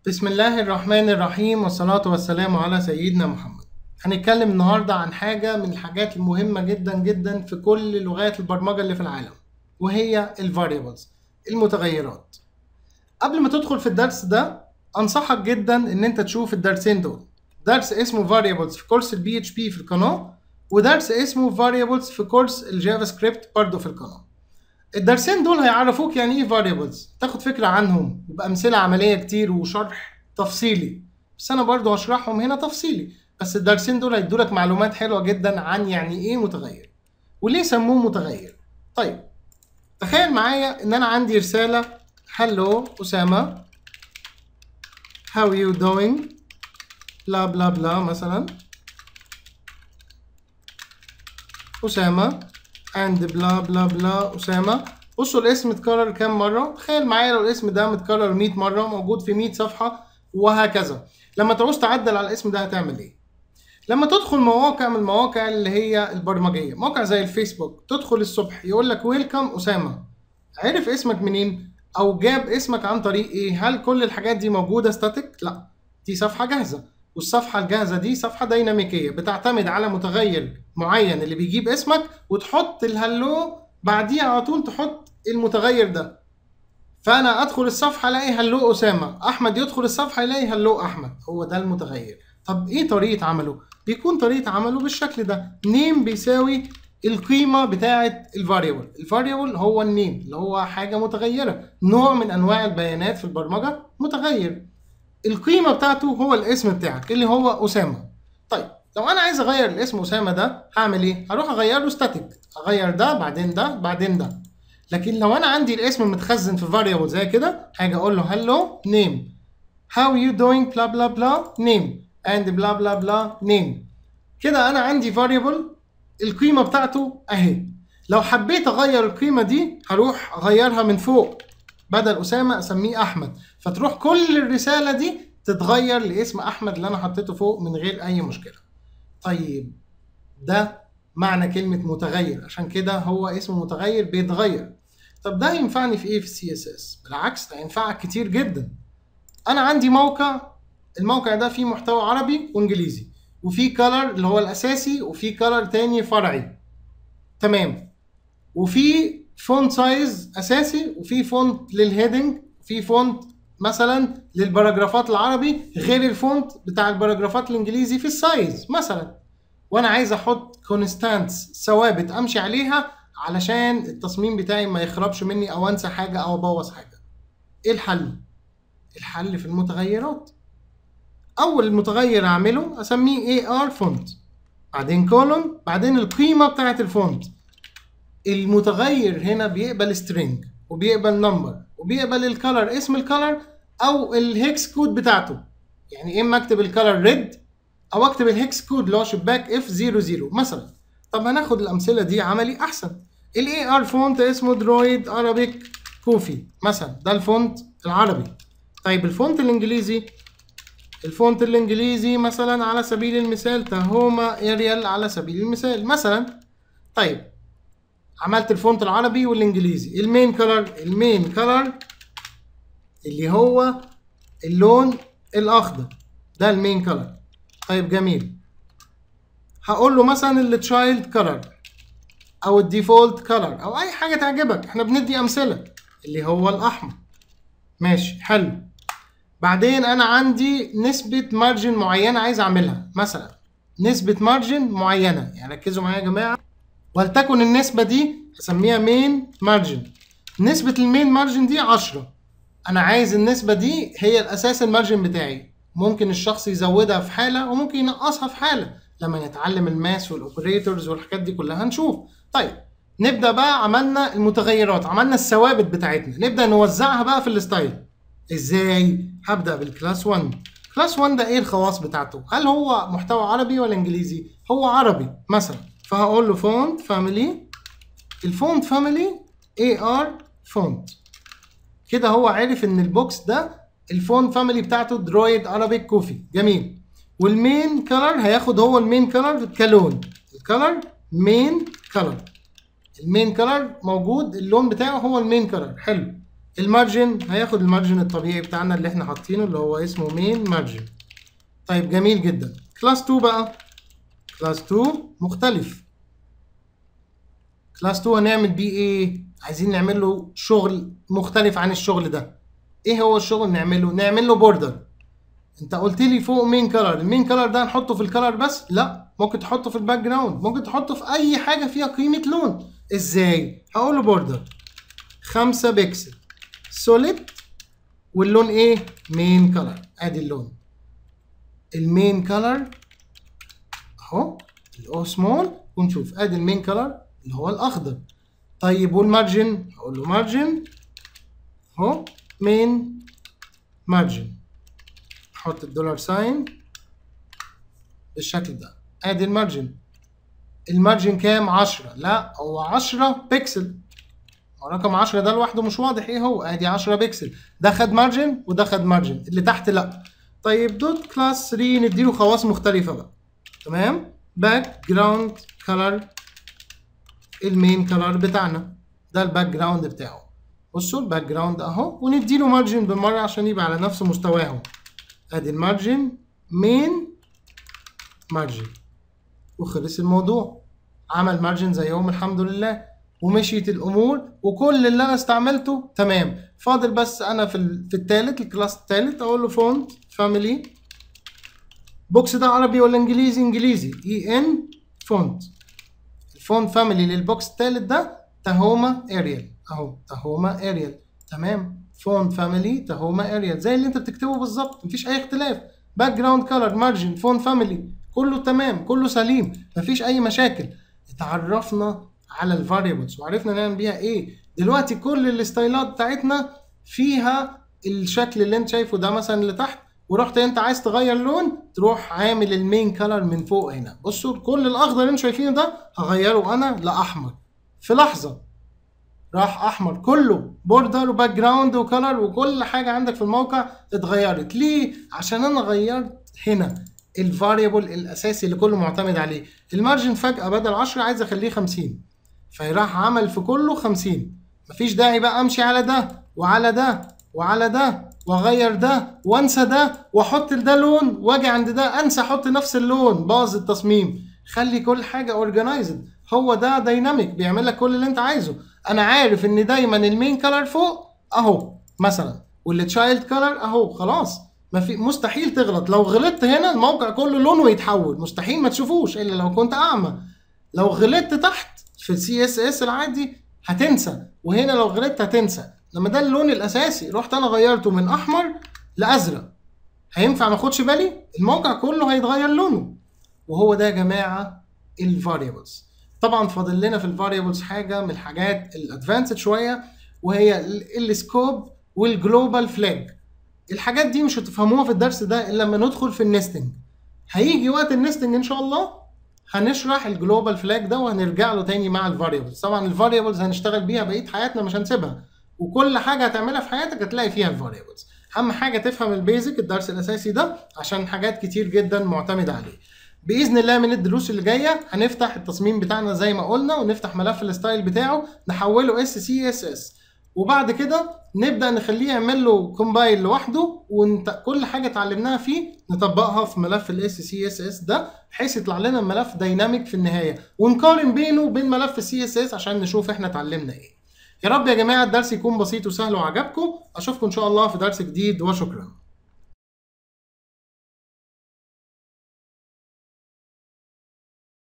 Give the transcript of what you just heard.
بسم الله الرحمن الرحيم والصلاة والسلام على سيدنا محمد هنتكلم النهاردة عن حاجة من الحاجات المهمة جدا جدا في كل لغات البرمجة اللي في العالم وهي ال variables المتغيرات قبل ما تدخل في الدرس ده أنصحك جدا إن أنت تشوف الدرسين دول درس اسمه variables في كورس البي اتش بي في القناة ودرس اسمه variables في كورس الجافا سكريبت برضه في القناة الدرسين دول هيعرفوك يعني ايه variables تاخد فكرة عنهم وبأمثلة عملية كتير وشرح تفصيلي بس أنا برضو هشرحهم هنا تفصيلي بس الدرسين دول هيدولك معلومات حلوة جدا عن يعني ايه متغير وليه سموه متغير طيب تخيل معايا ان انا عندي رسالة hello أسامة how you doing بلا بلا بلا مثلا أسامة and بلا بلا بلا أسامة بصوا الاسم اتكرر كام مرة تخيل معايا لو الاسم ده متكرر 100 مرة موجود في 100 صفحة وهكذا لما تعوز تعدل على الاسم ده هتعمل ايه لما تدخل مواقع من المواقع اللي هي البرمجية موقع زي الفيسبوك تدخل الصبح يقول لك ويلكم أسامة عرف اسمك منين أو جاب اسمك عن طريق ايه هل كل الحاجات دي موجودة ستاتيك لا دي صفحة جاهزة والصفحة الجاهزة دي صفحة ديناميكية بتعتمد على متغير معين اللي بيجيب اسمك وتحط الهلو بعديها على طول تحط المتغير ده فانا ادخل الصفحه الاقي هلو اسامه احمد يدخل الصفحه يلاقي هلو احمد هو ده المتغير طب ايه طريقه عمله بيكون طريقه عمله بالشكل ده نيم بيساوي القيمه بتاعه الفاريبل الفاريبل هو النيم اللي هو حاجه متغيره نوع من انواع البيانات في البرمجه متغير القيمه بتاعته هو الاسم بتاعك اللي هو اسامه طيب لو انا عايز اغير الاسم اسامه ده هعمل ايه هروح اغيره ستاتيك اغير ده بعدين ده بعدين ده لكن لو انا عندي الاسم متخزن في variable زي كده هاجي اقول له hello name how you doing blah blah blah name and blah blah blah name كده انا عندي variable القيمه بتاعته اهي لو حبيت اغير القيمه دي هروح اغيرها من فوق بدل اسامه اسميه احمد فتروح كل الرساله دي تتغير لاسم احمد اللي انا حطيته فوق من غير اي مشكله طيب ده معنى كلمة متغير عشان كده هو اسمه متغير بيتغير طب ده ينفعني في ايه في السي اس اس بالعكس ده ينفعك كتير جدا انا عندي موقع الموقع ده فيه محتوى عربي وانجليزي وفيه كلر اللي هو الاساسي وفيه كلر تاني فرعي تمام وفي فونت سايز اساسي وفي فونت للهيدنج وفي فونت مثلا للباراجرافات العربي غير الفونت بتاع الباراجرافات الانجليزي في السايز مثلا وانا عايز احط كونستانتس ثوابت امشي عليها علشان التصميم بتاعي ما يخربش مني او انسى حاجه او ابوظ حاجه ايه الحل الحل في المتغيرات اول متغير اعمله اسميه اي ار فونت بعدين كولون بعدين القيمه بتاعه الفونت المتغير هنا بيقبل string وبيقبل نمبر وبيقبل الكالر اسم الكالر او الهيكس كود بتاعته يعني اما اكتب الكالر ريد او اكتب الهيكس كود اللي هو شباك اف 00 مثلا طب هناخد الامثله دي عملي احسن الاي ار فونت اسمه درويد ارابيك كوفي مثلا ده الفونت العربي طيب الفونت الانجليزي الفونت الانجليزي مثلا على سبيل المثال تاهوما اريال على سبيل المثال مثلا طيب عملت الفونت العربي والانجليزي المين كلر المين كلر اللي هو اللون الاخضر ده المين كلر طيب جميل هقول له مثلا التشايلد كلر او الديفولت كلر او اي حاجه تعجبك احنا بندي امثله اللي هو الاحمر ماشي حلو بعدين انا عندي نسبه مارجن معينه عايز اعملها مثلا نسبه مارجن معينه يعني ركزوا معايا يا جماعه ولتكن النسبه دي هسميها مين مارجن نسبه المين مارجن دي 10 انا عايز النسبه دي هي الاساس المارجن بتاعي ممكن الشخص يزودها في حاله وممكن ينقصها في حاله لما نتعلم الماس والاوبريتورز والحاجات دي كلها هنشوف طيب نبدا بقى عملنا المتغيرات عملنا الثوابت بتاعتنا نبدا نوزعها بقى في الستايل ازاي هبدا بالكلاس 1 كلاس 1 ده ايه الخواص بتاعته هل هو محتوى عربي ولا انجليزي هو عربي مثلا فهقول له فونت فاميلي الفونت فاميلي اي ار فونت كده هو عرف ان البوكس ده الفونت فاميلي بتاعته درويد ارابيك كوفي جميل والمين كلر هياخد هو المين كلر كلون الكلر مين كلر المين كلر موجود اللون بتاعه هو المين كلر حلو المارجن هياخد المارجن الطبيعي بتاعنا اللي احنا حاطينه اللي هو اسمه مين مارجن طيب جميل جدا كلاس 2 بقى كلاس 2 مختلف كلاس 2 هنعمل بيه ايه عايزين نعمل له شغل مختلف عن الشغل ده ايه هو الشغل نعمله نعمل له بوردر انت قلت لي فوق مين كلر المين كلر ده هنحطه في الكلر بس لا ممكن تحطه في الباك جراوند ممكن تحطه في اي حاجه فيها قيمه لون ازاي هقول له بوردر 5 بكسل سوليد واللون ايه مين كلر ادي اللون المين كلر اهو الاو سمول ونشوف ادي المين كلر اللي هو الاخضر طيب والمارجن هقول له مارجن اهو مين مارجن احط الدولار ساين بالشكل ده ادي المارجن المارجن كام 10 لا هو 10 بكسل رقم 10 ده لوحده مش واضح ايه هو ادي 10 بكسل ده خد مارجن وده خد مارجن اللي تحت لا طيب دوت كلاس 3 نديله خواص مختلفه بقى تمام باك جراوند كلر المين كلر بتاعنا ده الباك جراوند بتاعه بصوا الباك جراوند اهو ونديله مارجن بالمره عشان يبقى على نفس مستواهم ادي المارجن مين مارجن وخلص الموضوع عمل مارجن زيهم الحمد لله ومشيت الامور وكل اللي انا استعملته تمام فاضل بس انا في ال... في الثالث الكلاس الثالث اقول له فونت فاميلي بوكس ده عربي ولا انجليزي انجليزي اي ان فونت الفونت فاميلي للبوكس الثالث ده تاهوما اريال اهو تاهوما اريال تمام فونت فاميلي تاهوما اريال زي اللي انت بتكتبه بالظبط مفيش اي اختلاف باك جراوند كلر مارجن فونت فاميلي كله تمام كله سليم مفيش اي مشاكل اتعرفنا على الفاريبلز وعرفنا نعمل بيها ايه دلوقتي كل الستايلات بتاعتنا فيها الشكل اللي انت شايفه ده مثلا اللي تحت ورحت انت عايز تغير لون تروح عامل المين كلر من فوق هنا بصوا كل الاخضر اللي انتوا شايفينه ده هغيره انا لاحمر في لحظه راح احمر كله بوردر وباك جراوند وكلر وكل حاجه عندك في الموقع اتغيرت ليه عشان انا غيرت هنا الفاريبل الاساسي اللي كله معتمد عليه المارجن فجاه بدل 10 عايز اخليه 50 فراح عمل في كله 50 مفيش داعي بقى امشي على ده وعلى ده وعلى ده واغير ده وانسى ده واحط ده لون واجي عند ده انسى احط نفس اللون باظ التصميم خلي كل حاجه اورجنايزد هو ده دايناميك بيعمل لك كل اللي انت عايزه انا عارف ان دايما المين كلر فوق اهو مثلا والتشايلد كلر اهو خلاص ما في مستحيل تغلط لو غلطت هنا الموقع كله لونه يتحول مستحيل ما تشوفوش الا لو كنت اعمى لو غلطت تحت في السي اس اس العادي هتنسى وهنا لو غلطت هتنسى لما ده اللون الاساسي رحت انا غيرته من احمر لازرق هينفع ما اخدش بالي الموقع كله هيتغير لونه وهو ده يا جماعه الفاريبلز طبعا فاضل لنا في الفاريبلز حاجه من الحاجات الادفانسد شويه وهي السكوب والجلوبال فلاج الحاجات دي مش هتفهموها في الدرس ده الا لما ندخل في النستنج هيجي وقت النستنج ان شاء الله هنشرح الجلوبال فلاج ده وهنرجع له تاني مع الفاريبلز طبعا الفاريبلز هنشتغل بيها بقيه حياتنا مش هنسيبها وكل حاجه هتعملها في حياتك هتلاقي فيها الفاريبلز اهم حاجه تفهم البيزك الدرس الاساسي ده عشان حاجات كتير جدا معتمده عليه باذن الله من الدروس اللي جايه هنفتح التصميم بتاعنا زي ما قلنا ونفتح ملف الستايل بتاعه نحوله اس سي اس اس وبعد كده نبدا نخليه يعمل له كومبايل لوحده وكل حاجه اتعلمناها فيه نطبقها في ملف الاس سي اس اس ده بحيث يطلع لنا الملف دايناميك في النهايه ونقارن بينه وبين ملف السي اس اس عشان نشوف احنا اتعلمنا ايه يا رب يا جماعه الدرس يكون بسيط وسهل وعجبكم اشوفكم ان شاء الله في درس جديد وشكرا